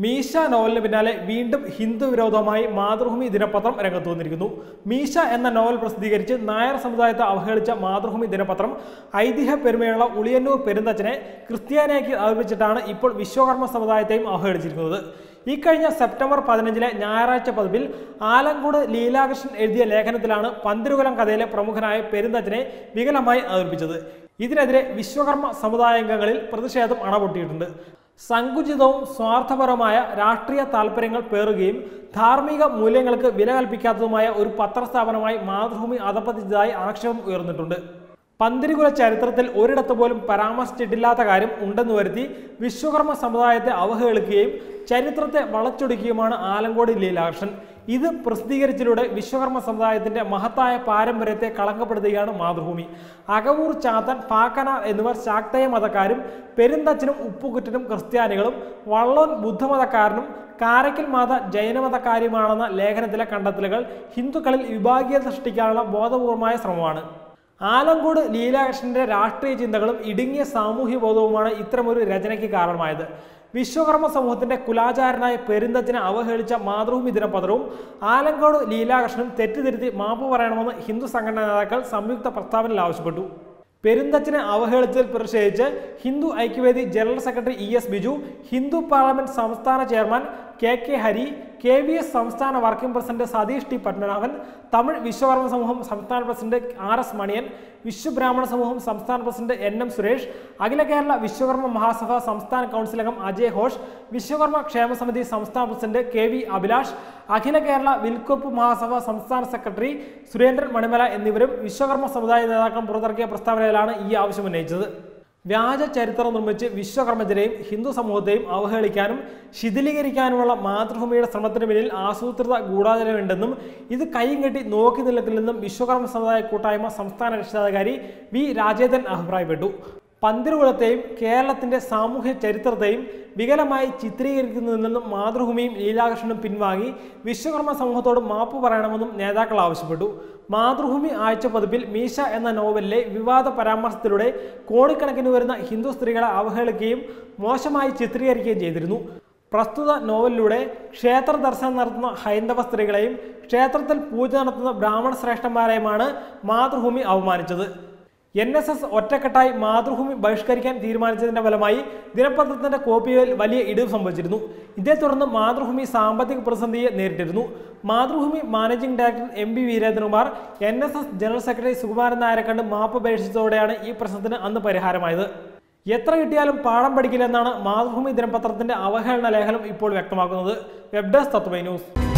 മീശ നോവലിന് പിന്നാലെ വീണ്ടും ഹിന്ദു വിരോധമായി മാതൃഭൂമി ദിനപത്രം രംഗത്ത് വന്നിരിക്കുന്നു മീശ എന്ന നോവൽ പ്രസിദ്ധീകരിച്ച് നായർ സമുദായത്തെ അവഹേളിച്ച മാതൃഭൂമി ദിനപത്രം ഐതിഹ്യ പെരുമയുള്ള ഉളിയന്നൂർ പെരുന്തച്ചനെ ക്രിസ്ത്യാനിയാക്കി അവതരിപ്പിച്ചിട്ടാണ് ഇപ്പോൾ വിശ്വകർമ്മ സമുദായത്തെയും അവഹേളിച്ചിരിക്കുന്നത് ഇക്കഴിഞ്ഞ സെപ്റ്റംബർ പതിനഞ്ചിലെ ഞായറാഴ്ച പതിപ്പിൽ ആലങ്കോട് ലീലാകൃഷ്ണൻ എഴുതിയ ലേഖനത്തിലാണ് പന്തിരുകുലം കഥയിലെ പ്രമുഖനായ പെരുന്തച്ചനെ വികലമായി അവതരിപ്പിച്ചത് ഇതിനെതിരെ വിശ്വകർമ്മ സമുദായാംഗങ്ങളിൽ പ്രതിഷേധം അണപൊട്ടിയിട്ടുണ്ട് സങ്കുചിതവും സ്വാർത്ഥപരമായ രാഷ്ട്രീയ താല്പര്യങ്ങൾ പേറുകയും ധാർമ്മിക മൂല്യങ്ങൾക്ക് വില കൽപ്പിക്കാത്തതുമായ ഒരു പത്രസ്ഥാപനമായി മാതൃഭൂമി അധപ്പതിച്ചതായി ആക്ഷേപം ഉയർന്നിട്ടുണ്ട് പന്തിരികുല ചരിത്രത്തിൽ ഒരിടത്ത് പോലും പരാമർശിച്ചിട്ടില്ലാത്ത കാര്യം ഉണ്ടെന്ന് വരുത്തി വിശ്വകർമ്മ സമുദായത്തെ അവഹേളിക്കുകയും ചരിത്രത്തെ വളച്ചൊടിക്കുകയുമാണ് ആലങ്കോട് ലീലാകൃഷ്ണൻ ഇത് പ്രസിദ്ധീകരിച്ചിലൂടെ വിശ്വകർമ്മ സമുദായത്തിന്റെ മഹത്തായ പാരമ്പര്യത്തെ കളങ്കപ്പെടുത്തുകയാണ് മാതൃഭൂമി അകവൂർ ചാത്തൻ പാക്കനാർ എന്നിവർ ശാക്തയ മതക്കാരും പെരുന്തച്ചനും ഉപ്പുകുറ്റനും ക്രിസ്ത്യാനികളും വള്ളോൻ ബുദ്ധമതക്കാരനും കാരക്കൽ മാത ജൈനമതക്കാരിയുമാണെന്ന ലേഖനത്തിലെ കണ്ടെത്തലുകൾ ഹിന്ദുക്കളിൽ വിഭാഗീയത സൃഷ്ടിക്കാനുള്ള ബോധപൂർവമായ ശ്രമമാണ് ആലങ്കോട് ലീലാകൃഷ്ണന്റെ രാഷ്ട്രീയ ചിന്തകളും ഇടുങ്ങിയ സാമൂഹ്യ ബോധവുമാണ് ഇത്തരമൊരു രചനയ്ക്ക് കാരണമായത് വിശ്വകർമ്മ സമൂഹത്തിന്റെ കുലാചാരനായ പെരുന്തച്ചനെ അവഹേളിച്ച മാതൃഭൂമി ദിനപത്രവും ആലങ്കോട് ലീലാകൃഷ്ണനും തെറ്റിദ്ധരുത്തി മാപ്പ് പറയണമെന്ന് ഹിന്ദു സംഘടനാ നേതാക്കൾ സംയുക്ത പ്രസ്താവനയിൽ ആവശ്യപ്പെട്ടു പെരുന്തച്ചനെ അവഹേളിച്ചതിൽ പ്രതിഷേധിച്ച് Hindu Aikyavedi general secretary E S Biju Hindu parliament സംസ്ഥാന chairman K K Hari K V S സംസ്ഥാന working president Satheesh T Padmanabhan Tamil Vishwakarma സമൂഹം സംസ്ഥാന president R S Maniyan Vishwabrahmana സമൂഹം സംസ്ഥാന president N M Suresh Akhila Kerala Vishwakarma Mahasabha സംസ്ഥാന കൗൺസിൽ അംഗം അജയ് ഘോഷ് വിശ്വകർമ്മ ക്ഷേമ സമിതി സംസ്ഥാന president K V Abhilash Akhila Kerala വിൽക്കൊപ്പ് മഹാസഭ സംസ്ഥാന സെക്രട്ടറി സുരേന്ദ്രൻ മണിമല എന്നിവരും വിശ്വകർമ്മ സമുദായ നേതാക്കളും പുറത്തിറക്കിയ പ്രസ്താവനയിലാണ് ഈ ആവശ്യം ഉന്നയിച്ചത് വ്യാജ ചരിത്രം നിർമ്മിച്ച് വിശ്വകർമ്മജരെയും ഹിന്ദു സമൂഹത്തെയും അവഹേളിക്കാനും ശിഥിലീകരിക്കാനുമുള്ള മാതൃഭൂമിയുടെ ശ്രമത്തിന് പിന്നിൽ ആസൂത്രിത ഗൂഢാചരമുണ്ടെന്നും ഇത് കൈയും കെട്ടി നോക്കി നിൽക്കില്ലെന്നും വിശ്വകർമ്മ സമുദായ കൂട്ടായ്മ സംസ്ഥാന രക്ഷാധികാരി വി രാജേന്ദ്രൻ അഭിപ്രായപ്പെട്ടു പന്തിരുകുലത്തെയും കേരളത്തിന്റെ സാമൂഹ്യ ചരിത്രത്തെയും വികലമായി ചിത്രീകരിക്കുന്നതിൽ നിന്നും മാതൃഭൂമിയും ലീലാകൃഷ്ണനും പിൻവാങ്ങി വിശ്വകർമ്മ സമൂഹത്തോട് മാപ്പ് പറയണമെന്നും നേതാക്കൾ ആവശ്യപ്പെട്ടു മാതൃഭൂമി ആഴ്ച പതിപ്പിൽ മീശ എന്ന നോവലിലെ വിവാദ പരാമർശത്തിലൂടെ കോടിക്കണക്കിന് വരുന്ന ഹിന്ദു സ്ത്രീകളെ അവഹേളിക്കുകയും മോശമായി ചിത്രീകരിക്കുകയും ചെയ്തിരുന്നു പ്രസ്തുത നോവലിലൂടെ ക്ഷേത്ര ദർശനം നടത്തുന്ന ഹൈന്ദവ സ്ത്രീകളെയും ക്ഷേത്രത്തിൽ പൂജ നടത്തുന്ന ബ്രാഹ്മണ ശ്രേഷ്ഠന്മാരെയുമാണ് മാതൃഭൂമി അവമാനിച്ചത് എൻ എസ് എസ് ഒറ്റക്കെട്ടായി മാതൃഭൂമി ബഹിഷ്കരിക്കാൻ തീരുമാനിച്ചതിന്റെ ഫലമായി ദിനപത്രത്തിന്റെ കോപ്പികളിൽ വലിയ ഇടിവ് സംഭവിച്ചിരുന്നു ഇതേ തുടർന്ന് മാതൃഭൂമി സാമ്പത്തിക പ്രതിസന്ധിയെ നേരിട്ടിരുന്നു Mathrubhumi managing director M P Veerendrakumar N S S general secretary Sukumaran നായരെ കണ്ട് മാപ്പ് അപേക്ഷിച്ചതോടെയാണ് ഈ പ്രശ്നത്തിന് അന്ന് പരിഹാരമായത് എത്ര കിട്ടിയാലും പാഠം പഠിക്കില്ലെന്നാണ് മാതൃഭൂമി ദിനപത്രത്തിന്റെ അവഹേളന ലേഖനം ഇപ്പോൾ വ്യക്തമാക്കുന്നത് വെബ് ഡെസ്ക് തത്വമൈ ന്യൂസ്